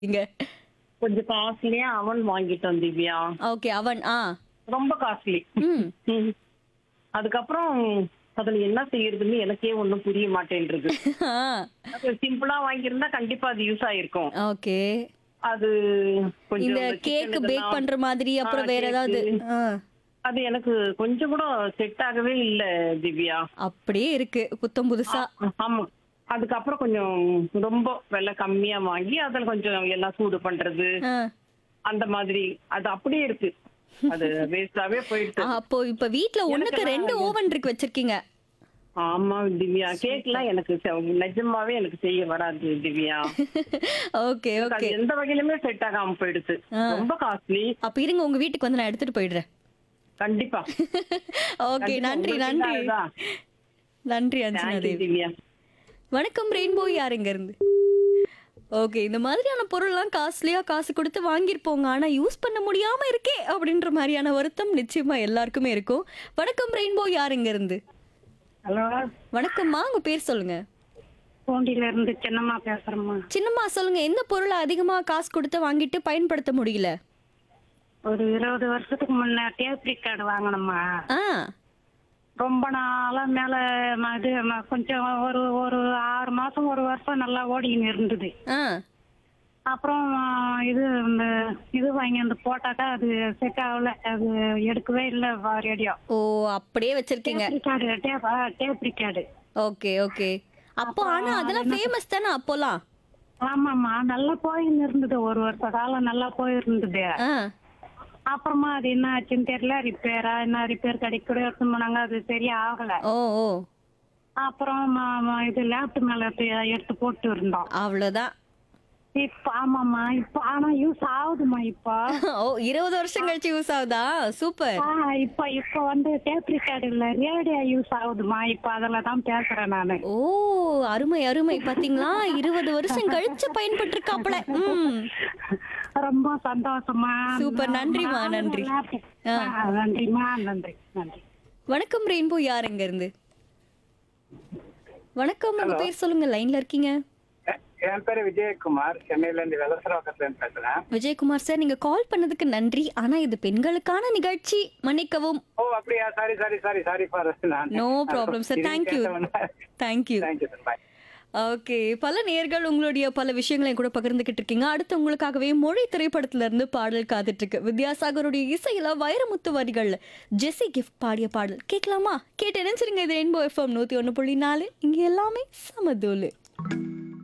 இங்க கொஞ்சம் காஸ்ட்லியா அவன் வாங்கிட்டோம் திவ்யா ஓகே அவன் ஆ ரொம்ப காஸ்ட்லி ம் அதுக்கப்புறம் அதுல என்ன செய்யறதுன்னு எனக்கே ஒண்ணும் புரிய மாட்டேன்றது ஆ அது சிம்பிளா வாங்கியிருந்தா கண்டிப்பா அது யூஸ் ஆயிருக்கும் ஓகே அது கொஞ்சம் இந்த chicken கேக் பேக் இதெல்லாம் பண்ற மாதிரி அப்புறம் ஆ, வேற cake. ஏதாவது ஆ, அது எனக்கு கொஞ்சம் கூட செட் ஆகவே இல்ல திவ்யா அப்படியே இருக்கு புத்தம் புதுசா ஆமா அதுக்கப்புறம் கொஞ்சம் ரொம்ப விலை கம்மியா வாங்கி அதுல கொஞ்சம் எல்லாம் சூடு பண்றது ஆ. அந்த மாதிரி அது அப்படியே இருக்கு அது வேஸ்டாவே போயிடுச்சு அப்போ இப்ப வீட்ல ஒண்ணுக்கு எனக்கெல்லாம் ரெண்டு ஓவன் இருக்கு வச்சிருக்கீங்க ஆமா திவ்யா கேக்லாம் எனக்கு செ- நிஜமாவே எனக்கு செய்ய வராது திவ்யா ஓகே அது ஓகே எந்த வகையிலுமே செட் ஆகாம போயிடுச்சு ஆ. ரொம்ப காஸ்ட்லி அப்ப இருங்க உங்க வீட்டுக்கு வந்து நான் எடுத்துட்டு போயிடுறேன் கண்டிப்பா ஓகே கண்டிப்பா நன்றி உங்களுக்கு நன்றி அதுதான். நன்றி அஞ்சனா Thank you, தேவி திவ்யா வணக்கம் ரெயின்போ யாருங்க இருந்து ஓகே இந்த மாதிரியான பொருள்லாம் காஸ்ட்லியா காசு கொடுத்து வாங்கியிருப்போங்க ஆனா யூஸ் பண்ண முடியாம இருக்கே அப்படின்ற மாதிரியான வருத்தம் நிச்சயமா எல்லாருக்குமே இருக்கும் வணக்கம் ரெயின்போ யாருங்க இருந்து ஹலோ வணக்கம்மா உங்க பேர் சொல்லுங்க பூண்டியில இருந்து சின்னம்மா பேசுறேம்மா சின்னம்மா சொல்லுங்க எந்த பொருளை அதிகமா காசு கொடுத்து வாங்கிட்டு பயன்படுத்த முடியல ஒரு இருபது வருஷத்துக்கு முன்ன டேப் ரிக்கார்டு வாங்கினோம்மா ஆ ரொம்ப நாளா மேல ம- இது ம- கொஞ்சம் ஒரு ஒரு ஆறு மாசம் ஒரு வருஷம் நல்லா ஓடிக்கின்னு இருந்தது ஆ அப்புறம் ஆ, இது இந்த இது வாங்கி வந்து போட்டாக்கா அது செட் ஆகல அது எடுக்கவே இல்லை ரேடியோ ஓ அப்படியே வச்சிருக்கீங்க டேப் ரிக்கார்டு டேப் ஆ, டேப் ரிக்கார்டு ஓகே ஓகே அப்போ ஆனா அதெல்லாம் ஃபேமஸ் தானே அப்போலாம் ஆமாம்மா நல்லா போயின்னு இருந்தது ஒரு வருஷ காலம் நல்லா போயிருந்தது ஆ அப்புறமா அது என்ன ஆச்சுன்னு தெரியல ரிப்பேரா என்ன ரிப்பேர் கடைக்கு கூட எடுத்துன்னு போனாங்க அது சரியா ஆகல ஓ ஓ அப்புறம் ம- ம- இது லேப்ட் மேல எடுத்து எடுத்து போட்டு இருந்தோம் அவ்வளவுதான் இப்ப ஆமாம்மா இப்ப ஆனா யூஸ் ஆகுதுமா இப்போ ஓ இருபது வருஷம் கழிச்சு யூஸ் ஆகுதா சூப்பர் ஆ, இப்ப இப்ப வந்து டேப் ரெக்கார்டு இல்ல ரேடியோ யூஸ் ஆகுதுமா இப்ப அதுல தான் பேசுறேன் நானு ஓ அருமை அருமை பாத்தீங்களா இருபது வருஷம் கழிச்சு பயன்பட்டு இருக்காப்ல ம் ரொம்ப சந்தோஷமா Super, நன்றிம்மா, நன்றி. ஆ. ஆ, நன்றிம்மா நன்றி நன்றி வணக்கம் ரெயின்போ யார் எங்க இருந்து வணக்கம் உங்க பேர் சொல்லுங்க லைன்ல இருக்கீங்க என் பேரு விஜயகுமார் சென்னையில இருந்து வெலசரவாக்கத்துல இருந்து பேசுறேன் விஜயகுமார் சார் நீங்க கால் பண்ணதுக்கு நன்றி ஆனா இது பெண்களுக்கான நிகழ்ச்சி மன்னிக்கவும் ஓ அப்படியா sorry sorry sorry sorry for no problem sir thank you thank you thank you sir bye okay பல நேர்கள் உங்களுடைய பல விஷயங்களையும் கூட பகிர்ந்துகிட்டு இருக்கீங்க அடுத்து உங்களுக்காகவே மொழி திரைப்படத்துல இருந்து பாடல் காத்துட்டு இருக்கு வித்யாசாகருடைய இசையில வைரமுத்து வரிகள்ல ஜெஸி கிஃப்ட் பாடிய பாடல் கேட்கலாமா கேட்டு நினைச்சிருங்க இது ரெயின்போ எஃப்எம் நூத்தி ஒண்ணு புள்ளி நாலு இங்க எல்லாமே சமதூலு